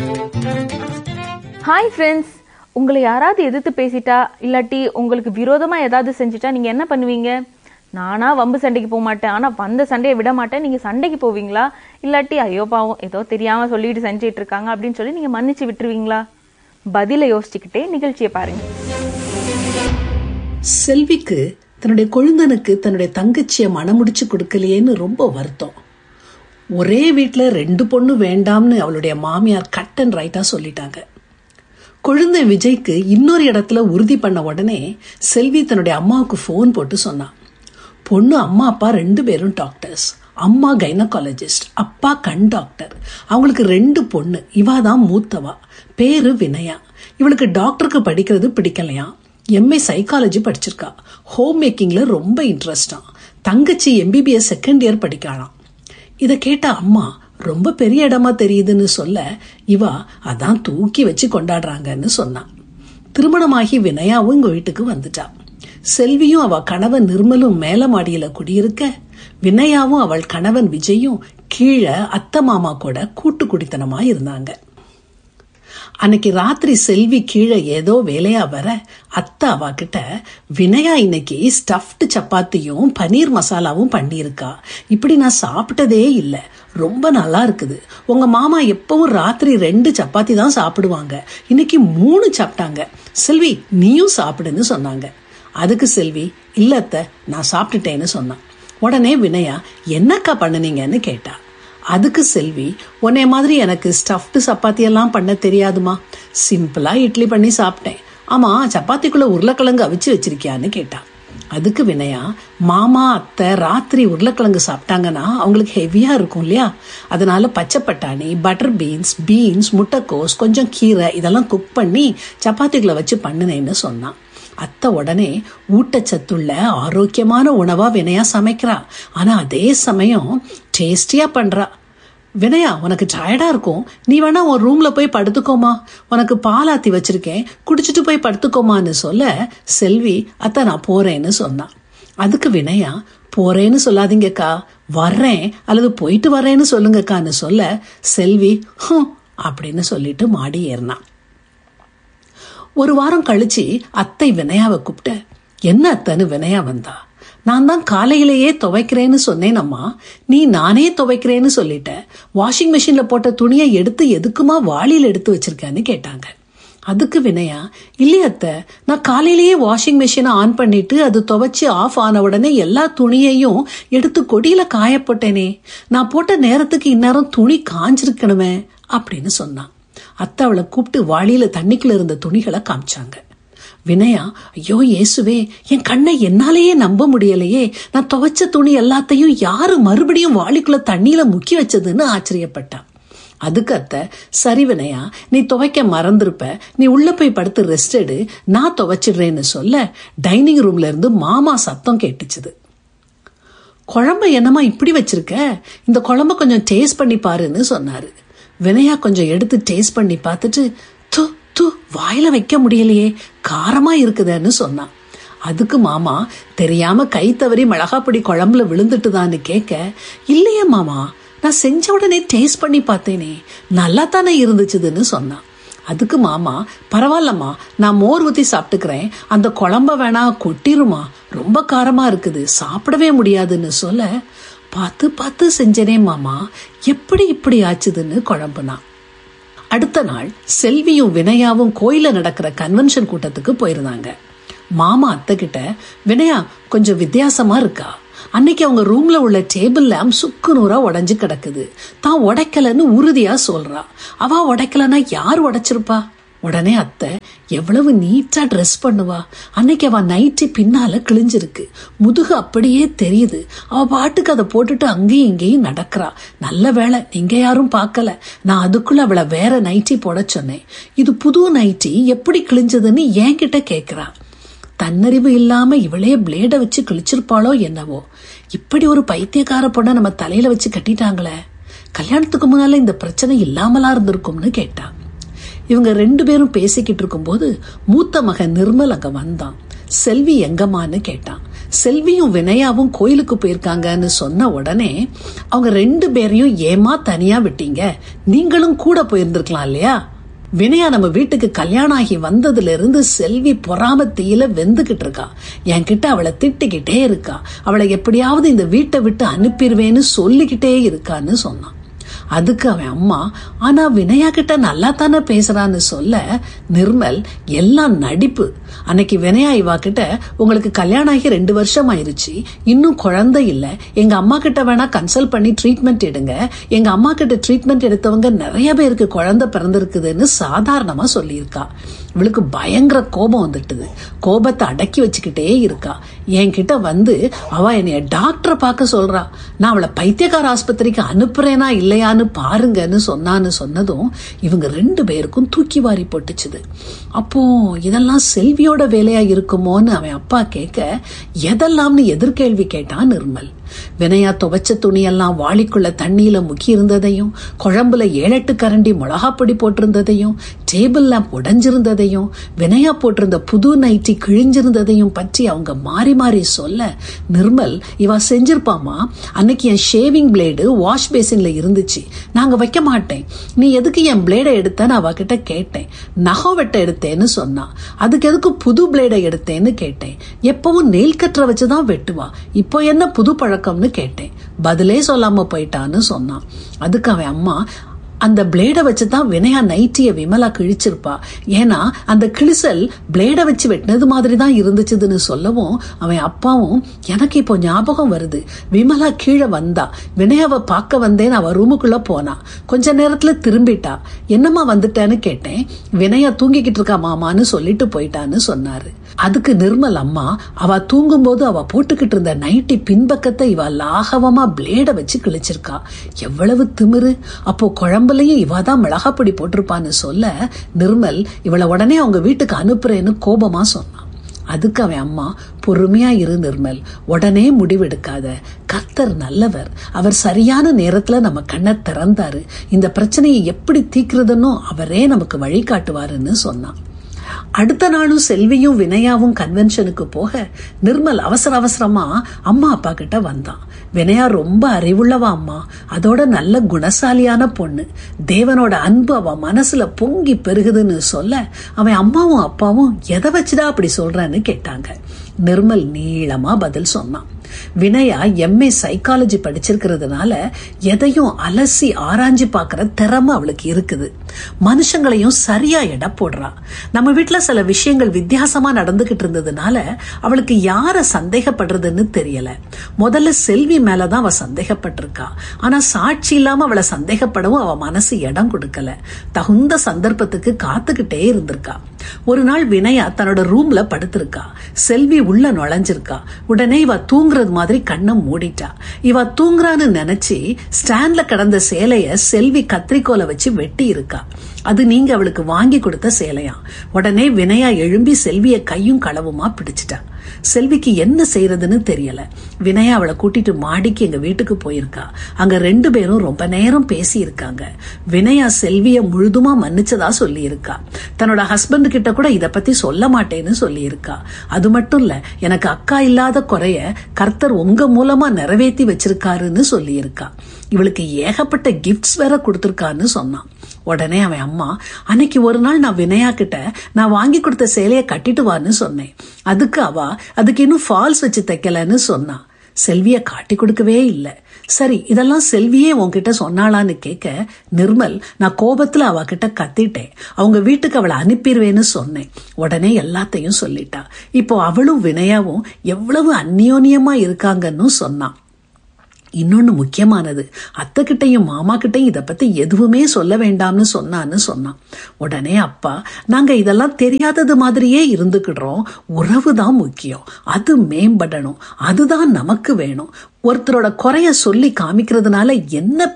hi friends உங்களை யாராவது எதிர்த்து பேசிட்டா இல்லாட்டி உங்களுக்கு விரோதமா ஏதாவது செஞ்சுட்டா நீங்க என்ன பண்ணுவீங்க நானா வம்பு சண்டைக்கு போக மாட்டேன் ஆனா வந்த சண்டையை விட மாட்டேன் நீங்க சண்டைக்கு போவீங்களா இல்லாட்டி ஐயோ பாவம் ஏதோ தெரியாம சொல்லிட்டு செஞ்சிட்டு இருக்காங்க அப்படின்னு சொல்லி நீங்க மன்னிச்சு விட்டுருவீங்களா பதில யோசிச்சுக்கிட்டே நிகழ்ச்சியை பாருங்க செல்விக்கு தன்னுடைய கொழுந்தனுக்கு தன்னுடைய தங்கச்சியை மனமுடிச்சு கொடுக்கலையேன்னு ரொம்ப வருத்தம் ஒரே வீட்டில் ரெண்டு பொண்ணு வேண்டாம்னு அவளுடைய மாமியார் கட் அண்ட் ரைட்டா சொல்லிட்டாங்க கொழுந்தன் விஜய்க்கு இன்னொரு இடத்துல உறுதி பண்ண உடனே செல்வி தன்னுடைய அம்மாவுக்கு ஃபோன் போட்டு சொன்னான் பொண்ணு அம்மா அப்பா ரெண்டு பேரும் டாக்டர்ஸ் அம்மா கைனகாலஜிஸ்ட் அப்பா கண் டாக்டர் அவங்களுக்கு ரெண்டு பொண்ணு இவா தான் மூத்தவா பேரு வினயா இவளுக்கு டாக்டருக்கு படிக்கிறது பிடிக்கலையா எம்ஏ சைக்காலஜி படிச்சிருக்கா ஹோம் மேக்கிங்ல ரொம்ப இன்ட்ரெஸ்டா தங்கச்சி எம்பிபிஎஸ் செகண்ட் இயர் படிக்கலாம் இதை கேட்ட அம்மா ரொம்ப பெரிய இடமா தெரியுதுன்னு சொல்ல இவா அதான் தூக்கி வச்சு கொண்டாடுறாங்கன்னு சொன்னான் திருமணமாகி வினயாவும் இங்க வீட்டுக்கு வந்துட்டா செல்வியும் அவ கணவன் நிர்மலும் மேல மாடியில குடியிருக்க வினயாவும் அவள் கணவன் விஜயும் கீழே அத்தை மாமா கூட கூட்டு குடித்தனமா இருந்தாங்க அன்னைக்கு ராத்திரி செல்வி கீழே ஏதோ வேலையா வர அத்தை அவ கிட்ட வினயா இன்னைக்கு ஸ்டஃப்டு சப்பாத்தியும் பன்னீர் மசாலாவும் பண்ணியிருக்கா இப்படி நான் சாப்பிட்டதே இல்லை ரொம்ப நல்லா இருக்குது உங்க மாமா எப்பவும் ராத்திரி ரெண்டு சப்பாத்தி தான் சாப்பிடுவாங்க இன்னைக்கு மூணு சாப்பிட்டாங்க செல்வி நீயும் சாப்பிடுன்னு சொன்னாங்க அதுக்கு செல்வி இல்ல அத்தை நான் சாப்பிட்டுட்டேன்னு சொன்னான் உடனே வினயா என்னக்கா பண்ணுனீங்கன்னு கேட்டா அதுக்கு செல்வி உன்னை மாதிரி எனக்கு ஸ்டஃப்டு சப்பாத்தி எல்லாம் பண்ண தெரியாதுமா சிம்பிளா இட்லி பண்ணி சாப்பிட்டேன் ஆமா சப்பாத்திக்குள்ள உருளைக்கிழங்கு அவிச்சு வச்சிருக்கியான்னு கேட்டா அதுக்கு வினயா மாமா அத்தை ராத்திரி உருளைக்கிழங்கு சாப்பிட்டாங்கன்னா அவங்களுக்கு ஹெவியா இருக்கும் இல்லையா அதனால பச்சை பட்டாணி பட்டர் பீன்ஸ் பீன்ஸ் முட்டைக்கோஸ் கொஞ்சம் கீரை இதெல்லாம் குக் பண்ணி சப்பாத்திக்குள்ள வச்சு பண்ணுனேன்னு சொன்னான் அத்தை உடனே ஊட்டச்சத்துள்ள ஆரோக்கியமான உணவா வினயா சமைக்கிறா ஆனா அதே சமயம் டேஸ்டியா பண்றா வினயா உனக்கு டயர்டா இருக்கும் நீ வேணா உன் ரூம்ல போய் படுத்துக்கோமா உனக்கு பாலாத்தி வச்சிருக்கேன் குடிச்சிட்டு போய் படுத்துக்கோமான்னு சொல்ல செல்வி அத்தை நான் போறேன்னு சொன்னான் அதுக்கு வினயா போறேன்னு சொல்லாதீங்கக்கா வர்றேன் அல்லது போயிட்டு வரேன்னு சொல்லுங்கக்கான்னு சொல்ல செல்வி ஹம் அப்படின்னு சொல்லிட்டு மாடி ஏறினான் ஒரு வாரம் கழிச்சு அத்தை வினயாவை கூப்பிட்ட என்ன அத்தைன்னு வினயா வந்தா நான் தான் காலையிலேயே துவைக்கிறேன்னு சொன்னேன் அம்மா நீ நானே துவைக்கிறேன்னு சொல்லிட்ட வாஷிங் மிஷின்ல போட்ட துணியை எடுத்து எதுக்குமா வாளியில் எடுத்து வச்சிருக்கேன்னு கேட்டாங்க அதுக்கு வினயா இல்லையா அத்தை நான் காலையிலேயே வாஷிங் மிஷினை ஆன் பண்ணிட்டு அது துவைச்சு ஆஃப் ஆன உடனே எல்லா துணியையும் எடுத்து கொடியில காய போட்டேனே நான் போட்ட நேரத்துக்கு இந்நேரம் துணி காஞ்சிருக்கணுமே அப்படின்னு சொன்னான் அத்தை அவளை கூப்பிட்டு வாளியில தண்ணிக்குள்ள இருந்த துணிகளை காமிச்சாங்க வினயா ஐயோ இயேசுவே என் கண்ணை என்னாலேயே நம்ப முடியலையே நான் துவைச்ச துணி எல்லாத்தையும் யாரு மறுபடியும் வாளிக்குள்ள தண்ணியில முக்கி வச்சதுன்னு ஆச்சரியப்பட்டான் அதுக்கு அத்தை சரி வினயா நீ துவைக்க மறந்திருப்ப நீ உள்ள போய் படுத்து ரெஸ்ட் எடு நான் துவைச்சிடுறேன்னு சொல்ல டைனிங் ரூம்ல இருந்து மாமா சத்தம் கேட்டுச்சுது குழம்ப என்னமா இப்படி வச்சிருக்க இந்த குழம்ப கொஞ்சம் டேஸ்ட் பண்ணி பாருன்னு சொன்னாரு வினயா கொஞ்சம் எடுத்து டேஸ்ட் பண்ணி பார்த்துட்டு து து வாயில வைக்க முடியலையே காரமா இருக்குதுன்னு சொன்னான் அதுக்கு மாமா தெரியாம கை தவறி மிளகாப்பொடி குழம்புல விழுந்துட்டுதான்னு கேட்க இல்லையே மாமா நான் செஞ்ச உடனே டேஸ்ட் பண்ணி பார்த்தேனே நல்லா தானே இருந்துச்சுதுன்னு சொன்னான் அதுக்கு மாமா பரவாயில்லம்மா நான் மோர் ஊத்தி சாப்பிட்டுக்கிறேன் அந்த குழம்ப வேணா கொட்டிருமா ரொம்ப காரமா இருக்குது சாப்பிடவே முடியாதுன்னு சொல்ல பார்த்து பார்த்து செஞ்சனே மாமா எப்படி இப்படி ஆச்சுதுன்னு குழம்புனா அடுத்த நாள் செல்வியும் வினயாவும் கோயில நடக்கிற கன்வென்ஷன் கூட்டத்துக்கு போயிருந்தாங்க மாமா அத்தை கிட்ட வினயா கொஞ்சம் வித்தியாசமா இருக்கா அன்னைக்கு அவங்க ரூம்ல உள்ள டேபிள் லேம்ப் சுக்கு நூறா உடைஞ்சு கிடக்குது தான் உடைக்கலன்னு உறுதியா சொல்றா அவ உடைக்கலன்னா யார் உடைச்சிருப்பா உடனே அத்தை எவ்வளவு நீட்டா ட்ரெஸ் பண்ணுவா அன்னைக்கு அவ நைட்டி பின்னால கிழிஞ்சிருக்கு முதுகு அப்படியே தெரியுது அவ பாட்டுக்கு அதை போட்டுட்டு அங்கேயும் இங்கேயும் நடக்கிறா நல்ல வேலை நீங்க யாரும் பார்க்கல நான் அதுக்குள்ள அவளை வேற நைட்டி போட சொன்னேன் இது புது நைட்டி எப்படி கிழிஞ்சதுன்னு என்கிட்ட கேக்குறா தன்னறிவு இல்லாம இவளே பிளேட வச்சு கிழிச்சிருப்பாளோ என்னவோ இப்படி ஒரு பைத்தியக்கார பொண்ணை நம்ம தலையில வச்சு கட்டிட்டாங்களே கல்யாணத்துக்கு முன்னால இந்த பிரச்சனை இல்லாமலா இருந்திருக்கும்னு கேட்டா இவங்க ரெண்டு பேரும் பேசிக்கிட்டு இருக்கும்போது மூத்த மகன் நிர்மல் அங்க வந்தான் செல்வி எங்கம்மான்னு கேட்டான் செல்வியும் வினயாவும் கோயிலுக்கு போயிருக்காங்கன்னு சொன்ன உடனே அவங்க ரெண்டு பேரையும் ஏமா தனியா விட்டீங்க நீங்களும் கூட போயிருந்திருக்கலாம் இல்லையா வினயா நம்ம வீட்டுக்கு கல்யாணம் ஆகி வந்ததுல இருந்து செல்வி பொறாம தீயில வெந்துகிட்டு இருக்கா என்கிட்ட அவளை திட்டிக்கிட்டே இருக்கா அவளை எப்படியாவது இந்த வீட்டை விட்டு அனுப்பிடுவேன்னு சொல்லிக்கிட்டே இருக்கான்னு சொன்னான் அதுக்கு அவன் அம்மா ஆனா வினயா கிட்ட நல்லா தானே பேசுறான்னு சொல்ல நிர்மல் எல்லாம் நடிப்பு அன்னைக்கு வினயா இவா கிட்ட உங்களுக்கு கல்யாணம் ஆகி ரெண்டு வருஷம் ஆயிருச்சு இன்னும் குழந்தை இல்ல எங்க அம்மா கிட்ட வேணா கன்சல்ட் பண்ணி ட்ரீட்மெண்ட் எடுங்க எங்க அம்மா கிட்ட ட்ரீட்மெண்ட் எடுத்தவங்க நிறைய பேருக்கு குழந்தை பிறந்திருக்குதுன்னு சாதாரணமா சொல்லியிருக்கா இவளுக்கு பயங்கர கோபம் வந்துட்டுது கோபத்தை அடக்கி வச்சுக்கிட்டே இருக்கா என்கிட்ட வந்து அவ என்னைய டாக்டரை பார்க்க சொல்றா நான் அவளை பைத்தியக்கார ஆஸ்பத்திரிக்கு அனுப்புறேனா இல்லையான்னு பாருங்கன்னு சொன்னான்னு சொன்னதும் இவங்க ரெண்டு பேருக்கும் தூக்கி வாரி போட்டுச்சுது அப்போ இதெல்லாம் செல்வியோட வேலையா இருக்குமோன்னு அவன் அப்பா கேட்க எதெல்லாம்னு எதிர்கேள்வி கேட்டான் நிர்மல் வினயா துவைச்ச துணியெல்லாம் வாளிக்குள்ள தண்ணியில முக்கி இருந்ததையும் குழம்புல ஏழெட்டு கரண்டி மிளகாப்பொடி போட்டிருந்ததையும் டேபிள் லேம்ப் உடைஞ்சிருந்ததையும் வினயா போட்டிருந்த புது நைட்டி கிழிஞ்சிருந்ததையும் பற்றி அவங்க மாறி மாறி சொல்ல நிர்மல் இவ செஞ்சிருப்பாமா அன்னைக்கு என் ஷேவிங் பிளேடு வாஷ் பேசின்ல இருந்துச்சு நாங்க வைக்க மாட்டேன் நீ எதுக்கு என் பிளேடை எடுத்தேன்னு அவகிட்ட கேட்டேன் நகம் வெட்ட எடுத்தேன்னு சொன்னா அதுக்கு எதுக்கு புது பிளேடை எடுத்தேன்னு கேட்டேன் எப்பவும் நெயில் கட்டரை வச்சுதான் வெட்டுவா இப்போ என்ன புது பழக்கம்னு கேட்டேன் பதிலே சொல்லாம போயிட்டான்னு சொன்னான் அதுக்கு அவன் அம்மா அந்த பிளேடை வச்சு தான் வினயா நைட்டிய விமலா கிழிச்சிருப்பா ஏன்னா அந்த கிழிசல் பிளேடை வச்சு வெட்டினது மாதிரி தான் இருந்துச்சுதுன்னு சொல்லவும் அவன் அப்பாவும் எனக்கு இப்போ ஞாபகம் வருது விமலா கீழே வந்தா வினயாவை பார்க்க வந்தேன் அவ ரூமுக்குள்ள போனா கொஞ்ச நேரத்துல திரும்பிட்டா என்னம்மா வந்துட்டேன்னு கேட்டேன் வினயா தூங்கிக்கிட்டு இருக்கா மாமான்னு சொல்லிட்டு போயிட்டான்னு சொன்னாரு அதுக்கு நிர்மல் அம்மா அவ தூங்கும்போது அவ போட்டுக்கிட்டு இருந்த நைட்டி பின்பக்கத்தை இவ லாகவமா பிளேட வச்சு கிழிச்சிருக்கா எவ்வளவு திமிரு அப்போ குழம்புலயும் இவ தான் மிளகாப்பொடி போட்டிருப்பான்னு சொல்ல நிர்மல் இவளை உடனே அவங்க வீட்டுக்கு அனுப்புறேன்னு கோபமா சொன்னான் அதுக்கு அவன் அம்மா பொறுமையா இரு நிர்மல் உடனே முடிவெடுக்காத கர்த்தர் நல்லவர் அவர் சரியான நேரத்துல நம்ம கண்ணை திறந்தாரு இந்த பிரச்சனையை எப்படி தீக்கிறதுன்னு அவரே நமக்கு வழிகாட்டுவாருன்னு சொன்னான் அடுத்த நாளும் செல்வியும் வினயாவும் கன்வென்ஷனுக்கு போக நிர்மல் அவசர அவசரமா அம்மா அப்பா கிட்ட வந்தான் வினயா ரொம்ப அறிவுள்ளவா அம்மா அதோட நல்ல குணசாலியான பொண்ணு தேவனோட அன்பு அவ மனசுல பொங்கி பெருகுதுன்னு சொல்ல அவன் அம்மாவும் அப்பாவும் எதை வச்சுடா அப்படி சொல்றன்னு கேட்டாங்க நிர்மல் நீளமா பதில் சொன்னான் வினயா எம்ஏ சைக்காலஜி படிச்சிருக்கிறதுனால எதையும் அலசி ஆராய்ஞ்சு பார்க்கற திறமை அவளுக்கு இருக்குது மனுஷங்களையும் சரியா எடை போடுறா நம்ம வீட்டுல சில விஷயங்கள் வித்தியாசமா நடந்துகிட்டு இருந்ததுனால அவளுக்கு யார சந்தேகப்படுறதுன்னு தெரியல முதல்ல செல்வி மேலதான் அவ சந்தேகப்பட்டிருக்கா ஆனா சாட்சி இல்லாம அவளை சந்தேகப்படவும் அவ மனசு இடம் கொடுக்கல தகுந்த சந்தர்ப்பத்துக்கு காத்துக்கிட்டே இருந்திருக்கா ஒரு நாள் வினயா தன்னோட ரூம்ல படுத்திருக்கா செல்வி உள்ள நுழைஞ்சிருக்கா உடனே இவ தூங்குறது மாதிரி கண்ணை மூடிட்டா இவ தூங்குறான்னு நினைச்சு ஸ்டாண்ட்ல கிடந்த சேலைய செல்வி கத்திரிக்கோலை வச்சு வெட்டி இருக்கா அது நீங்க அவளுக்கு வாங்கி கொடுத்த சேலையா உடனே வினயா எழும்பி செல்விய கையும் களவுமா பிடிச்சிட்டா செல்விக்கு என்ன செய்யறதுன்னு தெரியல வினயா அவளை கூட்டிட்டு மாடிக்கு எங்க வீட்டுக்கு போயிருக்கா அங்க ரெண்டு பேரும் ரொம்ப நேரம் பேசி இருக்காங்க வினயா செல்விய முழுதுமா மன்னிச்சதா சொல்லி இருக்கா தன்னோட ஹஸ்பண்ட் கிட்ட கூட இத பத்தி சொல்ல மாட்டேன்னு சொல்லி இருக்கா அது மட்டும் இல்ல எனக்கு அக்கா இல்லாத குறைய கர்த்தர் உங்க மூலமா நிறைவேற்றி வச்சிருக்காருன்னு சொல்லி இருக்கா இவளுக்கு ஏகப்பட்ட கிஃப்ட்ஸ் வேற கொடுத்திருக்கான்னு சொன்னான் உடனே அவன் அம்மா அன்னைக்கு ஒரு நாள் நான் வினயா கிட்ட நான் வாங்கி கொடுத்த சேலைய கட்டிட்டு வான்னு சொன்னேன் அதுக்கு அவ அதுக்கு இன்னும் ஃபால்ஸ் வச்சு தைக்கலன்னு சொன்னா செல்விய காட்டி கொடுக்கவே இல்லை சரி இதெல்லாம் செல்வியே உன்கிட்ட சொன்னாளான்னு கேட்க நிர்மல் நான் கோபத்துல அவகிட்ட கத்திட்டேன் அவங்க வீட்டுக்கு அவளை அனுப்பிடுவேன்னு சொன்னேன் உடனே எல்லாத்தையும் சொல்லிட்டா இப்போ அவளும் வினயாவும் எவ்வளவு அந்யோன்யமா இருக்காங்கன்னு சொன்னான் இன்னொன்னு முக்கியமானது அத்தை கிட்டையும் மாமா கிட்டையும் இதை பத்தி எதுவுமே சொல்ல வேண்டாம்னு சொன்னான்னு சொன்னான் உடனே அப்பா நாங்க இதெல்லாம் தெரியாதது மாதிரியே இருந்துக்கிடுறோம் உறவு தான் முக்கியம் அது மேம்படணும் அதுதான் நமக்கு வேணும் ஒருத்தரோட குறைய சொல்லி காமிக்கிறதுனால என்ன